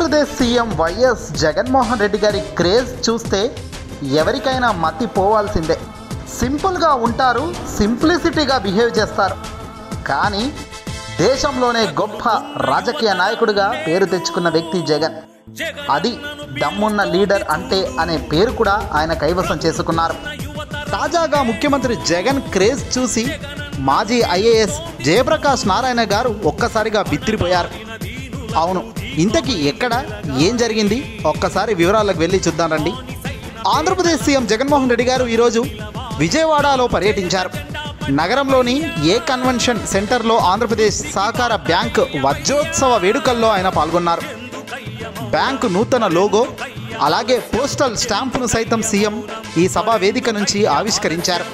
Andhra Pradesh CM YS Jaganmohan Reddy గారి craze చూస్తే ఎవరికైనా మతి పోవాల్సిందే సింపుల్గా ఉంటారు సింప్లిసిటీగా బిహేవ్ చేస్తారు కానీ దేశంలోనే గొప్ప రాజకీయ నాయకుడిగా పేరు తెచ్చుకున్న వ్యక్తి జగన్ అది దమ్మున్న లీడర్ అంటే అనే పేరు కూడా ఆయన కైవసం చేసుకున్నారు తాజాగా ముఖ్యమంత్రి జగన్ క్రేజ్ చూసి మాజీ ఐఏఎస్ జయప్రకాష్ నారాయణ గారు ఒక్కసారిగా బిత్తిరిపోయారు అవును ఇంతకీ ఎక్కడ ఏం జరిగింది ఒక్కసారి వివరాలకు వెళ్ళి చూద్దాం రండి ఆంధ్రప్రదేశ్ సీఎం జగన్మోహన్ రెడ్డి గారు ఈరోజు విజయవాడలో పర్యటించారు నగరంలోని ఏ కన్వెన్షన్ సెంటర్లో ఆంధ్రప్రదేశ్ సహకార బ్యాంక్ వజ్రోత్సవ వేడుకల్లో ఆయన పాల్గొన్నారు బ్యాంకు నూతన లోగో అలాగే పోస్టల్ స్టాంపును సైతం సీఎం ఈ సభా వేదిక నుంచి ఆవిష్కరించారు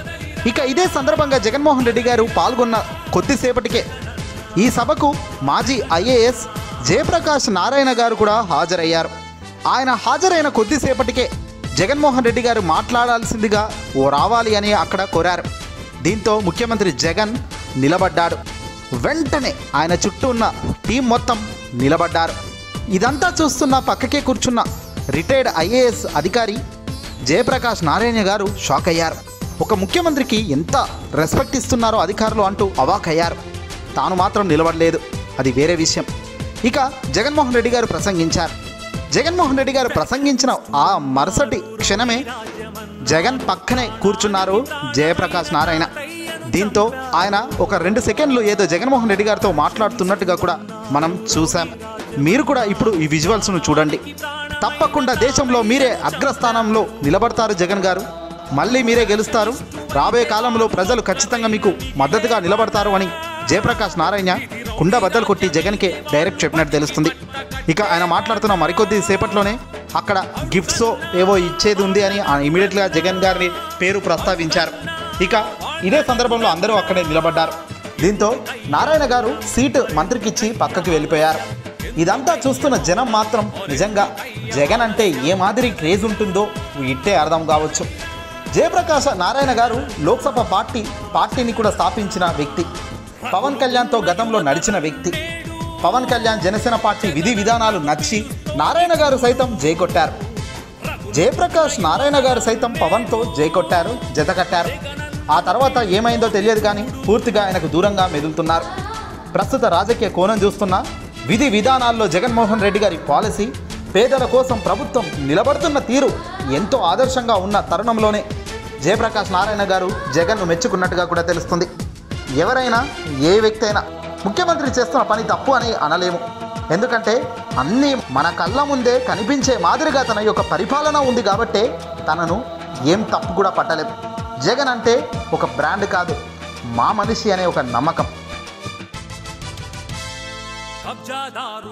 ఇక ఇదే సందర్భంగా జగన్మోహన్ రెడ్డి గారు పాల్గొన్న కొద్దిసేపటికే ఈ సభకు మాజీ ఐఏఎస్ జయప్రకాష్ నారాయణ గారు కూడా హాజరయ్యారు ఆయన హాజరైన కొద్దిసేపటికే జగన్మోహన్ రెడ్డి గారు మాట్లాడాల్సిందిగా ఓ రావాలి అని అక్కడ కోరారు దీంతో ముఖ్యమంత్రి జగన్ నిలబడ్డాడు వెంటనే ఆయన చుట్టూ ఉన్న టీం మొత్తం నిలబడ్డారు ఇదంతా చూస్తున్న పక్కకే కూర్చున్న రిటైర్డ్ ఐఏఎస్ అధికారి జయప్రకాష్ నారాయణ గారు షాక్ అయ్యారు ఒక ముఖ్యమంత్రికి ఎంత రెస్పెక్ట్ ఇస్తున్నారో అధికారులు అంటూ అవాకయ్యారు తాను మాత్రం నిలబడలేదు అది వేరే విషయం ఇక జగన్మోహన్ రెడ్డి గారు ప్రసంగించారు జగన్మోహన్ రెడ్డి గారు ప్రసంగించిన ఆ మరుసటి క్షణమే జగన్ పక్కనే కూర్చున్నారు జయప్రకాష్ నారాయణ దీంతో ఆయన ఒక రెండు సెకండ్లు ఏదో జగన్మోహన్ రెడ్డి గారితో మాట్లాడుతున్నట్టుగా కూడా మనం చూసాం మీరు కూడా ఇప్పుడు ఈ విజువల్స్ను చూడండి తప్పకుండా దేశంలో మీరే అగ్రస్థానంలో నిలబడతారు జగన్ గారు మళ్ళీ మీరే గెలుస్తారు రాబోయే కాలంలో ప్రజలు ఖచ్చితంగా మీకు మద్దతుగా నిలబడతారు అని జయప్రకాష్ నారాయణ కుండ బద్దలు కొట్టి జగన్కే డైరెక్ట్ చెప్పినట్టు తెలుస్తుంది ఇక ఆయన మాట్లాడుతున్న మరికొద్ది సేపట్లోనే అక్కడ గిఫ్ట్స్ ఏవో ఇచ్చేది ఉంది అని ఇమీడియట్గా జగన్ గారిని పేరు ప్రస్తావించారు ఇక ఇదే సందర్భంలో అందరూ అక్కడే నిలబడ్డారు దీంతో నారాయణ గారు సీటు మంత్రికిచ్చి పక్కకి వెళ్ళిపోయారు ఇదంతా చూస్తున్న జనం మాత్రం నిజంగా జగన్ అంటే ఏ మాదిరి క్రేజ్ ఉంటుందో ఇట్టే అర్థం కావచ్చు జయప్రకాశ నారాయణ గారు లోక్సభ పార్టీ పార్టీని కూడా స్థాపించిన వ్యక్తి పవన్ కళ్యాణ్తో గతంలో నడిచిన వ్యక్తి పవన్ కళ్యాణ్ జనసేన పార్టీ విధి విధానాలు నచ్చి నారాయణ గారు సైతం జైకొట్టారు జయప్రకాష్ నారాయణ గారు సైతం పవన్తో జైకొట్టారు జతకట్టారు ఆ తర్వాత ఏమైందో తెలియదు కానీ పూర్తిగా ఆయనకు దూరంగా మెదులుతున్నారు ప్రస్తుత రాజకీయ కోణం చూస్తున్న విధి విధానాల్లో జగన్మోహన్ రెడ్డి గారి పాలసీ పేదల కోసం ప్రభుత్వం నిలబడుతున్న తీరు ఎంతో ఆదర్శంగా ఉన్న తరుణంలోనే జయప్రకాష్ నారాయణ గారు జగన్ను మెచ్చుకున్నట్టుగా కూడా తెలుస్తుంది ఎవరైనా ఏ వ్యక్తి అయినా ముఖ్యమంత్రి చేస్తున్న పని తప్పు అని అనలేము ఎందుకంటే అన్నీ మన కళ్ళ ముందే కనిపించే మాదిరిగా తన యొక్క పరిపాలన ఉంది కాబట్టే తనను ఏం తప్పు కూడా పట్టలేము జగన్ అంటే ఒక బ్రాండ్ కాదు మా మనిషి అనే ఒక నమ్మకం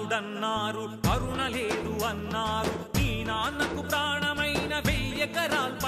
కబ్జాదారుడన్నారు కరుణ లేదు అన్నారు నీ నాన్నకు ప్రాణమైన వెయ్యెకరాల్